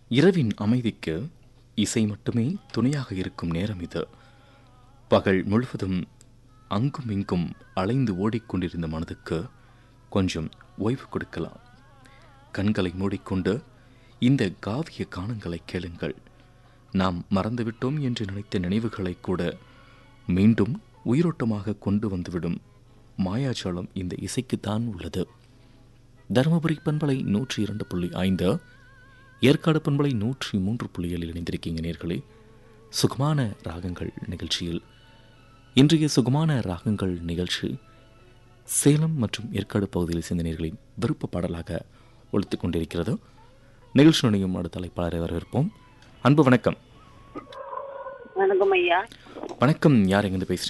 இரவின் அமைதிக்கு இசை மட்டுமே துணையாக இருக்கும் நேரம் இது பகல் முழுவதும் அங்கும் இங்கும் அலைந்து ஓடிக்கொண்டிருந்த மனதுக்கு கொஞ்சம் ஓய்வு கொடுக்கலாம் கண்களை மூடிக்கொண்டு இந்த காவிய கானங்களை கேளுங்கள் நாம் மறந்துவிட்டோம் என்று நினைத்த நினைவுகளை கூட மீண்டும் உயிரோட்டமாக கொண்டு வந்துவிடும் மாயாஜாலம் இந்த இசைக்குத்தான் உள்ளது தருமபுரி பண்பலை நூற்றி இரண்டு புள்ளி ஐந்து ஏற்காடு பண்பலை நூற்றி மூன்று புள்ளிகளில் இணைந்திருக்கீங்க நேர்களே சுகமான ராகங்கள் நிகழ்ச்சியில் இன்றைய சுகமான ராகங்கள் நிகழ்ச்சி சேலம் மற்றும் ஏற்காடு பகுதியில் சேர்ந்த நேர்களின் விருப்ப பாடலாக ஒழித்துக் கொண்டிருக்கிறது நிகழ்ச்சி நுழையும் அடுத்த தலைப்பாளரை வரவேற்போம் அன்பு வணக்கம் வணக்கம் ஐயா வணக்கம் யார் எங்கிருந்து பேசுறீங்க